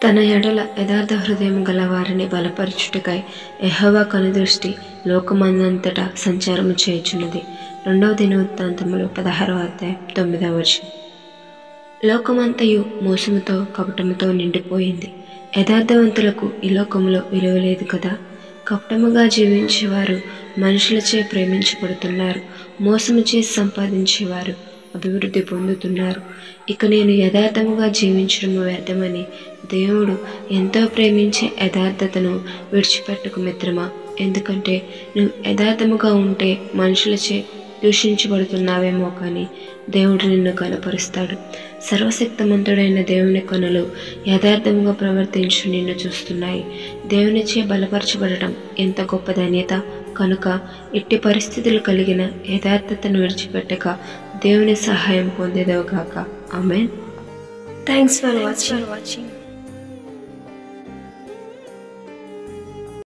తన ఎడల యథార్థ హృదయం గల వారిని బలపరచుటకై యెహోవా కనుదృష్టి లోకమందంతటా సంచారము చేయుచున్నది రెండవ దినవృత్తాంతములు పదహారవ అధ్యాయం తొమ్మిదవ వచనం లోకమంతయు మోసముతో కపటముతో నిండిపోయింది యథార్థవంతులకు ఈ లోకంలో విలువ లేదు కదా కపటముగా జీవించేవారు మనుషులచే ప్రేమించబడుతున్నారు మోసము చేసి సంపాదించేవారు అభివృద్ధి పొందుతున్నారు ఇక నేను యథార్థముగా జీవించడం వ్యర్థమని దేవుడు ఎంతో ప్రేమించే యథార్థతను విడిచిపెట్టుకు మిత్రమా ఎందుకంటే నువ్వు యథార్థముగా ఉంటే మనుషులచే దూషించబడుతున్నావేమో కానీ దేవుడు నిన్ను కనపరుస్తాడు సర్వశక్తిమంతుడైన దేవుని కనులు యథార్థముగా ప్రవర్తించు నిన్ను చూస్తున్నాయి దేవునిచే బలపరచబడటం ఎంత గొప్ప ధన్యత కనుక ఎట్టి పరిస్థితులు కలిగిన యథార్థతను విడిచిపెట్టక దేవుని సహాయం పొందేదవుగాక ఆమెన్ Thanks for watching.